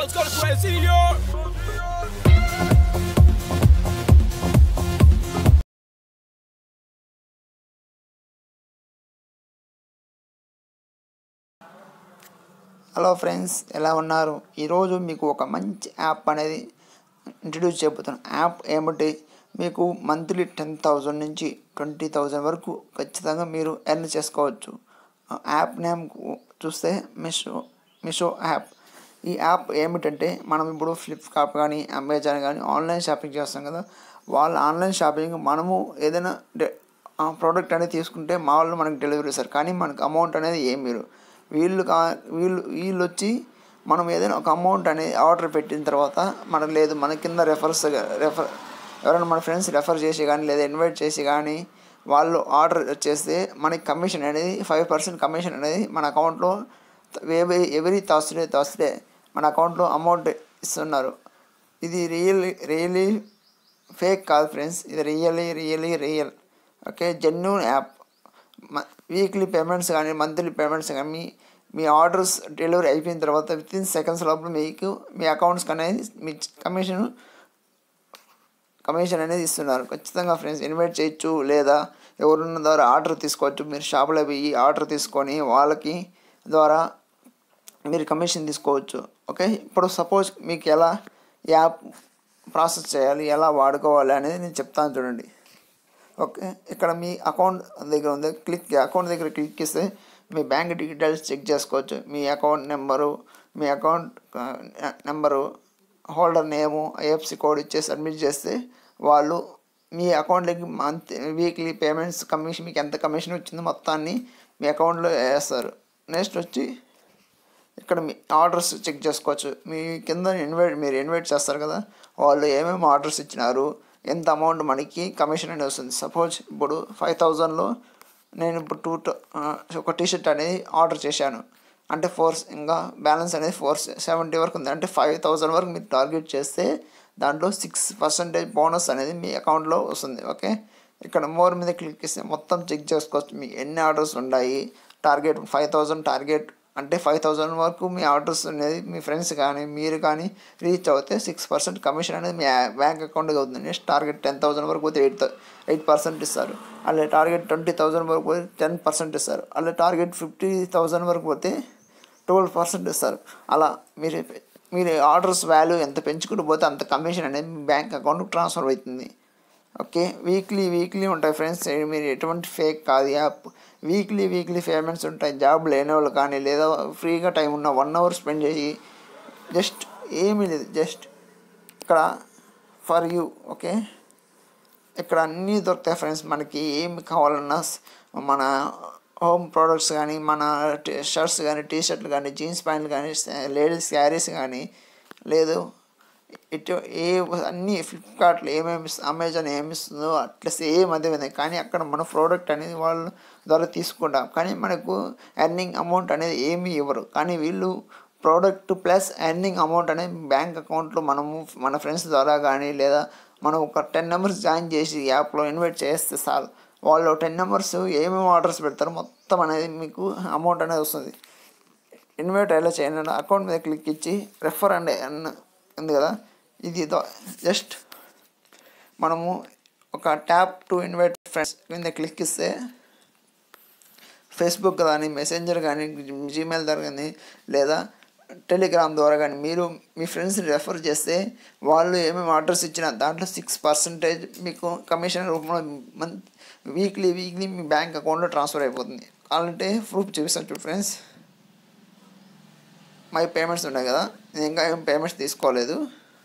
Let's go to crazy, yo. Hello friends ఎలా ఉన్నారు ఈరోజు మీకు ఒక మంచి యాప్ అనేది ఇంట్రడ్యూస్ చేయబోతున్నాను యాప్ ఏమిటి మీకు మంత్లీ టెన్ థౌజండ్ నుంచి ట్వంటీ థౌజండ్ వరకు ఖచ్చితంగా మీరు ఎర్న్ చేసుకోవచ్చు ఆ యాప్ నేమ్ చూస్తే మిషో మిషో యాప్ ఈ యాప్ ఏమిటంటే మనం ఇప్పుడు ఫ్లిప్కార్ట్ కానీ అమెజాన్ కానీ ఆన్లైన్ షాపింగ్ చేస్తాం కదా వాళ్ళ ఆన్లైన్ షాపింగ్ మనము ఏదైనా ప్రోడక్ట్ అనేది తీసుకుంటే మా వాళ్ళు మనకి డెలివరీ ఇస్తారు కానీ మనకు అమౌంట్ అనేది ఏం మీరు వీళ్ళు కా వీళ్ళు వీళ్ళు వచ్చి మనం ఏదైనా ఒక అమౌంట్ అనేది ఆర్డర్ పెట్టిన తర్వాత మనకు లేదు మన కింద రెఫర్స్ రెఫర్ ఎవరైనా మన ఫ్రెండ్స్ రెఫర్ చేసి కానీ లేదా ఇన్వైట్ చేసి కానీ వాళ్ళు ఆర్డర్ చేస్తే మనకి కమిషన్ అనేది ఫైవ్ పర్సెంట్ కమిషన్ అనేది మన అకౌంట్లో ఎవ్రీ ఎవ్రీ థర్స్డే థర్స్డే మన అకౌంట్లో అమౌంట్ ఇస్తున్నారు ఇది రియల్ రియలీ ఫేక్ కాదు ఫ్రెండ్స్ ఇది really really real okay genuine app weekly payments కానీ మంత్లీ పేమెంట్స్ కానీ మీ మీ ఆర్డర్స్ డెలివరీ అయిపోయిన తర్వాత విత్ ఇన్ సెకండ్స్ లోపల మీకు మీ అకౌంట్స్కి అనేది మీ కమిషన్ కమిషన్ అనేది ఇస్తున్నారు ఖచ్చితంగా ఫ్రెండ్స్ ఇన్వైట్ చేయొచ్చు లేదా ఎవరున్న ద్వారా ఆర్డర్ తీసుకోవచ్చు మీరు షాప్లో పోయి ఆర్డర్ తీసుకొని వాళ్ళకి ద్వారా మీరు కమిషన్ తీసుకోవచ్చు ఓకే ఇప్పుడు సపోజ్ మీకు ఎలా యాప్ ప్రాసెస్ చేయాలి ఎలా వాడుకోవాలి అనేది నేను చెప్తాను చూడండి ఓకే ఇక్కడ మీ అకౌంట్ దగ్గర ఉంది క్లిక్ అకౌంట్ దగ్గర క్లిక్ చేస్తే మీ బ్యాంక్ డీటెయిల్స్ చెక్ చేసుకోవచ్చు మీ అకౌంట్ నెంబరు మీ account number holder name IFSC code ఇచ్చి సబ్మిట్ చేస్తే వాళ్ళు మీ అకౌంట్లోకి మంత్ వీక్లీ పేమెంట్స్ కమిషన్ మీకు ఎంత కమిషన్ వచ్చిందో మొత్తాన్ని మీ అకౌంట్లో వేస్తారు నెక్స్ట్ వచ్చి ఇక్కడ మీ ఆర్డర్స్ చెక్ చేసుకోవచ్చు మీ కింద ఇన్వైట్ మీరు ఇన్వైట్ చేస్తారు కదా వాళ్ళు ఏమేమి ఆర్డర్స్ ఇచ్చినారు ఎంత అమౌంట్ మనకి కమిషన్ అనేది వస్తుంది సపోజ్ ఇప్పుడు ఫైవ్ థౌజండ్లో నేను ఇప్పుడు టూ ఒక టీ షర్ట్ అనేది ఆర్డర్ చేశాను అంటే ఫోర్ ఇంకా బ్యాలెన్స్ అనేది ఫోర్ సెవెంటీ వరకు ఉంది అంటే ఫైవ్ థౌజండ్ వరకు మీరు టార్గెట్ చేస్తే దాంట్లో సిక్స్ పర్సెంటేజ్ బోనస్ అనేది మీ అకౌంట్లో వస్తుంది ఓకే ఇక్కడ మోర్ మీద క్లిక్ చేస్తే మొత్తం చెక్ చేసుకోవచ్చు మీకు ఎన్ని ఆర్డర్స్ ఉన్నాయి టార్గెట్ ఫైవ్ థౌజండ్ టార్గెట్ అంటే ఫైవ్ థౌజండ్ వరకు మీ ఆర్డర్స్ అనేది మీ ఫ్రెండ్స్ కానీ మీరు కానీ రీచ్ అవుతే సిక్స్ పర్సెంట్ కమిషన్ అనేది మీ బ్యాంక్ అకౌంట్కి అవుతుంది నెక్స్ట్ టార్గెట్ టెన్ థౌసండ్ వరకు పోతే ఎయిట్ ఎయిట్ పర్సెంట్ ఇస్తారు అలాగే టార్గెట్ ట్వంటీ థౌసండ్ వరకు పోతే టెన్ పర్సెంట్ ఇస్తారు అలాగే టార్గెట్ ఫిఫ్టీ థౌసండ్ వరకు పోతే ట్వెల్వ్ పర్సెంట్ ఇస్తారు అలా మీరు మీరు ఆర్డర్స్ వాల్యూ ఎంత పెంచుకుంటూ పోతే అంత కమిషన్ అనేది మీ బ్యాంక్ అకౌంట్కి ట్రాన్స్ఫర్ అవుతుంది ఓకే వీక్లీ వీక్లీ ఉంటాయి ఫ్రెండ్స్ మీరు ఎటువంటి ఫేక్ కాదు యాప్ వీక్లీ వీక్లీ పేమెంట్స్ ఉంటాయి జాబ్ లేని వాళ్ళు కానీ లేదా ఫ్రీగా టైం ఉన్న వన్ అవర్ స్పెండ్ చేసి జస్ట్ ఏమీ లేదు జస్ట్ ఇక్కడ ఫర్ యూ ఓకే ఇక్కడ అన్నీ దొరుకుతాయి ఫ్రెండ్స్ మనకి ఏమి కావాలన్నా మన హోమ్ ప్రోడక్ట్స్ కానీ మన షర్ట్స్ కానీ టీ షర్ట్లు కానీ జీన్స్ ప్యాంట్లు కానీ లేడీస్ శారీస్ కానీ లేదు ఇటు ఏ అన్ని ఫ్లిప్కార్ట్లో ఏమేమి అమెజాన్ ఏమి ఇస్తుందో అట్లా సేమ్ అదే విధంగా కానీ అక్కడ మన ప్రోడక్ట్ అనేది వాళ్ళ ద్వారా తీసుకుంటాం కానీ మనకు ఎర్నింగ్ అమౌంట్ అనేది ఏమీ ఇవ్వరు కానీ వీళ్ళు ప్రోడక్ట్ ప్లస్ ఎర్నింగ్ అమౌంట్ అనేది బ్యాంక్ అకౌంట్లో మనము మన ఫ్రెండ్స్ ద్వారా కానీ లేదా మనం ఒక టెన్ నెంబర్స్ జాయిన్ చేసి యాప్లో ఇన్వైట్ చేస్తే చాలు వాళ్ళు టెన్ నెంబర్స్ ఏమేమి ఆర్డర్స్ పెడతారో మొత్తం అనేది మీకు అమౌంట్ అనేది వస్తుంది ఇన్వైట్ ఎలా చేయండి అకౌంట్ మీద క్లిక్ ఇచ్చి రెఫర్ అండ్ అన్న ఉంది కదా ఇది జస్ట్ మనము ఒక ట్యాప్ టు ఇన్వైట్ ఫ్రెండ్స్ కింద క్లిక్ ఇస్తే ఫేస్బుక్ కానీ మెసెంజర్ కానీ జీమెయిల్ ద్వారా కానీ లేదా టెలిగ్రామ్ ద్వారా కానీ మీరు మీ ఫ్రెండ్స్ని రెఫర్ చేస్తే వాళ్ళు ఏమేమి ఆర్డర్స్ ఇచ్చినా దాంట్లో సిక్స్ పర్సెంటేజ్ మీకు కమిషన్ రూపంలో మంత్ వీక్లీ వీక్లీ మీ బ్యాంక్ అకౌంట్లో ట్రాన్స్ఫర్ అయిపోతుంది కావాలంటే ప్రూఫ్ చూపిస్తాను చూడు ఫ్రెండ్స్ మై పేమెంట్స్ ఉన్నాయి కదా నేను ఇంకా ఏం పేమెంట్స్ తీసుకోలేదు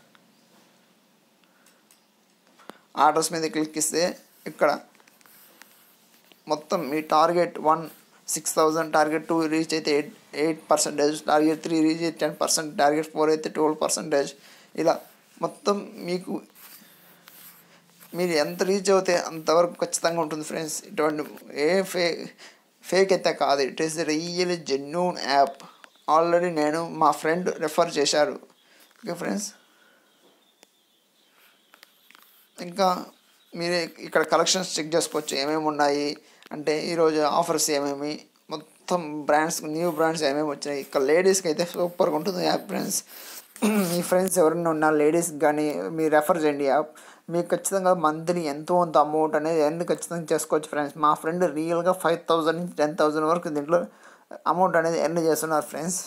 ఆర్డర్స్ మీద క్లిక్ ఇస్తే ఇక్కడ మొత్తం మీ target one six thousand target two reach అయితే eight eight percentage target three reach అయితే టెన్ పర్సెంట్ టార్గెట్ ఫోర్ అయితే ట్వెల్వ్ పర్సెంటేజ్ ఇలా మొత్తం మీకు మీరు ఎంత రీచ్ అవుతే అంతవరకు ఖచ్చితంగా ఉంటుంది ఫ్రెండ్స్ ఇటువంటి ఏ ఫే ఫేక్ అయితే కాదు it is real genuine app already నేను మా ఫ్రెండ్ రెఫర్ చేశారు ఓకే ఫ్రెండ్స్ ఇంకా మీరే ఇక్కడ కలెక్షన్స్ చెక్ చేసుకోవచ్చు ఏమేమి ఉన్నాయి అంటే ఈరోజు ఆఫర్స్ ఏమేమి మొత్తం బ్రాండ్స్ న్యూ బ్రాండ్స్ ఏమేమి వచ్చాయి ఇక్కడ లేడీస్కి అయితే సూపర్గా ఉంటుంది యాప్ ఫ్రెండ్స్ మీ ఫ్రెండ్స్ ఎవరైనా ఉన్నా లేడీస్ కానీ మీరు రెఫర్ చేయండి యాప్ మీకు ఖచ్చితంగా మంత్లీ ఎంతో కొంత అమౌంట్ అనేది ఎర్న్ ఖచ్చితంగా చేసుకోవచ్చు ఫ్రెండ్స్ మా ఫ్రెండ్ రియల్గా ఫైవ్ థౌజండ్ నుంచి టెన్ థౌజండ్ వరకు దీంట్లో అమౌంట్ అనేది ఎర్న్ చేస్తున్నారు ఫ్రెండ్స్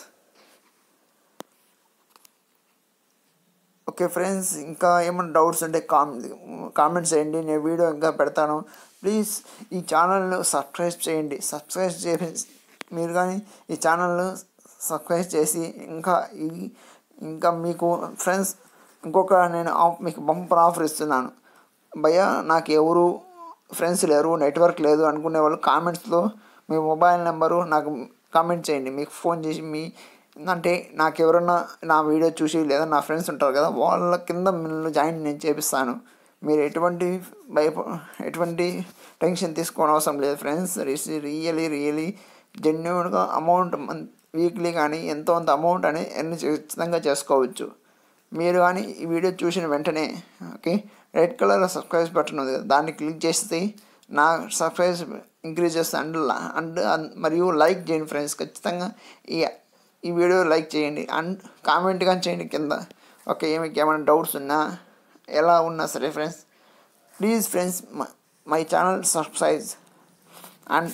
ఓకే ఫ్రెండ్స్ ఇంకా ఏమైనా డౌట్స్ ఉంటే కామ్ కామెంట్స్ చేయండి నేను వీడియో ఇంకా పెడతాను ప్లీజ్ ఈ ఛానల్ను సబ్స్క్రైబ్ చేయండి సబ్స్క్రైబ్ చేసి మీరు కానీ ఈ ఛానల్ను సబ్స్క్రైబ్ చేసి ఇంకా ఈ ఇంకా మీకు ఫ్రెండ్స్ ఇంకొక నేను ఆఫ్ మీకు బంపర్ ఆఫర్ ఇస్తున్నాను భయ్యా నాకు ఎవరు ఫ్రెండ్స్ లేరు నెట్వర్క్ లేదు అనుకునే వాళ్ళు కామెంట్స్లో మీ మొబైల్ నెంబరు నాకు కామెంట్ చేయండి మీకు ఫోన్ చేసి మీ అంటే నాకు ఎవరన్నా నా వీడియో చూసి లేదా నా ఫ్రెండ్స్ ఉంటారు కదా వాళ్ళ కింద మిమ్మల్ని జాయిన్ నేను చేపిస్తాను మీరు ఎటువంటి భయప ఎటువంటి టెన్షన్ తీసుకోవడం అవసరం లేదు ఫ్రెండ్స్ రియలీ రియలీ జెన్యున్గా అమౌంట్ వీక్లీ కానీ ఎంతో అంత అమౌంట్ అని ఎన్ని ఖచ్చితంగా చేసుకోవచ్చు మీరు కానీ ఈ వీడియో చూసిన వెంటనే okay red colour subscribe button ఉంది కదా దాన్ని క్లిక్ చేస్తే నా సబ్స్క్రైబ్ ఇంక్రీజ్ చేస్తే అండ్ అండ్ మరియు లైక్ చేయండి ఫ్రెండ్స్ ఖచ్చితంగా ఈ ఈ వీడియో లైక్ చేయండి అండ్ కామెంట్ కానీ చేయండి కింద ఓకే మీకు ఏమైనా డౌట్స్ ఉన్నా ఎలా ఉన్నా సరే friends please friends my channel subscribe and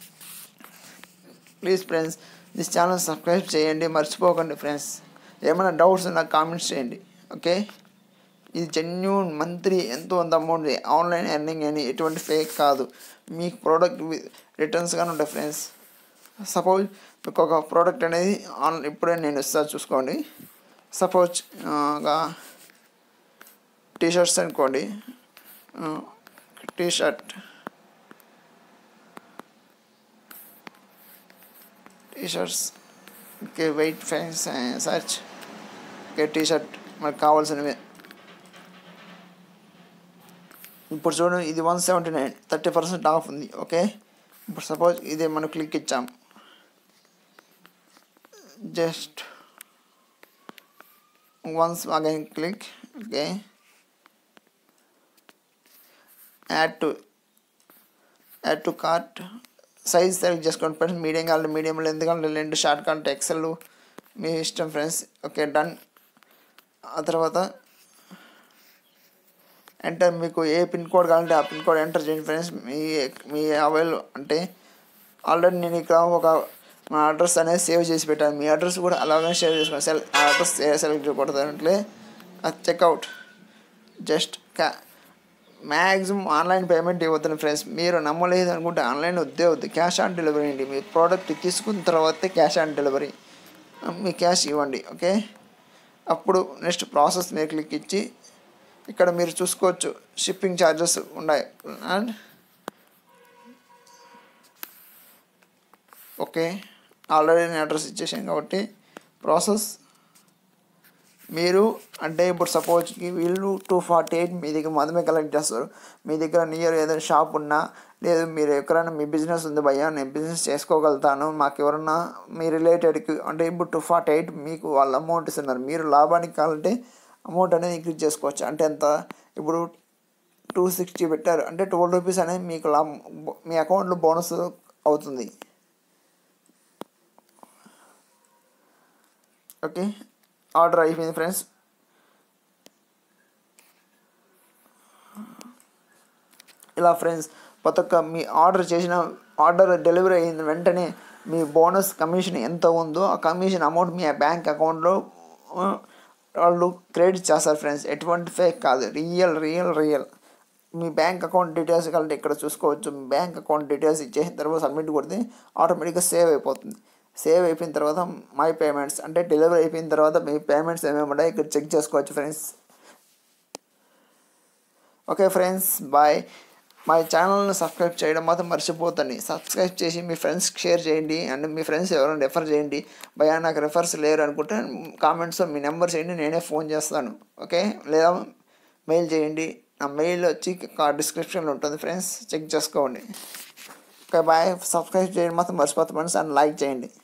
please friends this channel subscribe చేయండి మర్చిపోకండి ఫ్రెండ్స్ ఏమైనా డౌట్స్ ఉన్నా కామెంట్స్ చేయండి ఓకే ఇది జెన్యున్ మంత్లీ ఎంతో అంత అమౌంట్ ఆన్లైన్ ఎర్నింగ్ అని ఎటువంటి ఫేక్ కాదు మీకు ప్రోడక్ట్ రిటర్న్స్ కానీ ఉంటాయి ఫ్రెండ్స్ సపోజ్ మీకు ఒక ప్రోడక్ట్ అనేది ఆన్లైన్ ఇప్పుడే నేను ఇస్తాను చూసుకోండి సపోజ్ టీ షర్ట్స్ అనుకోండి T shirt T shirts okay wait friends search okay T shirt మనకు కావాల్సినవి ఇప్పుడు చూడండి ఇది one seventy nine thirty percent off ఉంది ఓకే ఇప్పుడు సపోజ్ ఇది మనం క్లిక్ ఇచ్చాం just once again click okay add to add to cart size select చేసుకోండి ఫ్రెండ్స్ మీడియం కావాలి మీడియంలో ఎందుకంటే రెండు షార్ట్ కావాలంటే ఎక్సెల్ మీ ఇష్టం ఫ్రెండ్స్ ఓకే డన్ ఆ తర్వాత ఎంటర్ మీకు ఏ పిన్ కోడ్ కావాలంటే ఆ పిన్ కోడ్ ఎంటర్ చేయండి ఫ్రెండ్స్ మీ మీ అవైల్ అంటే ఆల్రెడీ నేను ఇక్కడ ఒక మా అడ్రస్ అనేది సేవ్ చేసి పెట్టాను మీ అడ్రస్ కూడా అలాగే సేవ్ చేసుకోండి సెల్ ఆ అడ్రస్ సెలెక్ట్ చేయకూడదంటే అది చెక్అవుట్ జస్ట్ క్యా మ్యాక్సిమం ఆన్లైన్ పేమెంట్ ఇవ్వద్దు ఫ్రెండ్స్ మీరు నమ్మలేదు అనుకుంటే ఆన్లైన్ వద్దే వద్దు క్యాష్ ఆన్ డెలివరీ అండి మీ ప్రోడక్ట్ తీసుకున్న తర్వాతే క్యాష్ ఆన్ డెలివరీ మీ క్యాష్ ఇవ్వండి ఓకే అప్పుడు నెక్స్ట్ ప్రాసెస్ మీరు క్లిక్ ఇచ్చి ఇక్కడ మీరు చూసుకోవచ్చు షిప్పింగ్ ఛార్జెస్ ఉన్నాయి అండ్ ఓకే ఆల్రెడీ నేను అడ్రస్ ఇచ్చేసాను కాబట్టి ప్రాసెస్ మీరు అంటే ఇప్పుడు సపోజ్కి వీళ్ళు టూ ఫార్టీ ఎయిట్ మీ దగ్గర మాత్రమే కలెక్ట్ చేస్తారు మీ దగ్గర నియర్ ఏదైనా షాప్ ఉన్నా లేదు మీరు ఎక్కడైనా మీ బిజినెస్ ఉంది భయ్యా నేను బిజినెస్ చేసుకోగలుగుతాను మాకు ఎవరన్నా మీ రిలేటెడ్కి అంటే ఇప్పుడు టూ ఫార్టీ ఎయిట్ మీకు వాళ్ళ అమౌంట్ ఇస్తున్నారు మీరు లాభానికి కావాలంటే అమౌంట్ అనేది ఇంక్రీజ్ చేసుకోవచ్చు అంటే ఎంత ఇప్పుడు టూ సిక్స్టీ పెట్టారు అంటే ట్వెల్వ్ రూపీస్ అనేది మీకు లా మీ అకౌంట్లో బోనస్ అవుతుంది ఓకే ఆర్డర్ అయిపోయింది ఫ్రెండ్స్ ఇలా ఫ్రెండ్స్ ప్రతి ఒక్క మీ ఆర్డర్ చేసిన ఆర్డర్ డెలివరీ అయిన వెంటనే మీ బోనస్ కమిషన్ ఎంత ఉందో ఆ కమిషన్ అమౌంట్ మీ బ్యాంక్ అకౌంట్లో వాళ్ళు క్రెడిట్ చేస్తారు ఫ్రెండ్స్ ఎటువంటి ఫేక్ కాదు రియల్ రియల్ రియల్ మీ బ్యాంక్ అకౌంట్ డీటెయిల్స్ కలిసి ఇక్కడ చూసుకోవచ్చు మీ బ్యాంక్ అకౌంట్ డీటెయిల్స్ ఇచ్చేసిన తర్వాత సబ్మిట్ కొడితే ఆటోమేటిక్గా సేవ్ అయిపోతుంది సేవ్ అయిపోయిన తర్వాత మై పేమెంట్స్ అంటే డెలివరీ అయిపోయిన తర్వాత మీ పేమెంట్స్ ఏమేమి ఉన్నాయో ఇక్కడ చెక్ చేసుకోవచ్చు ఫ్రెండ్స్ ఓకే ఫ్రెండ్స్ బాయ్ మా ఛానల్ని సబ్స్క్రైబ్ చేయడం మాత్రం మర్చిపోతండి సబ్స్క్రైబ్ చేసి మీ ఫ్రెండ్స్కి షేర్ చేయండి అండ్ మీ ఫ్రెండ్స్ ఎవరైనా రెఫర్ చేయండి భయా నాకు రెఫర్స్ లేరు అనుకుంటే కామెంట్స్లో మీ నెంబర్ చేయండి నేనే ఫోన్ చేస్తాను ఓకే లేదా మెయిల్ చేయండి నా మెయిల్ వచ్చి డిస్క్రిప్షన్లో ఉంటుంది ఫ్రెండ్స్ చెక్ చేసుకోండి ఓకే బాయ్ సబ్స్క్రైబ్ చేయడం మాత్రం మర్చిపోతాం ఫ్రెండ్స్ అండ్ లైక్ చేయండి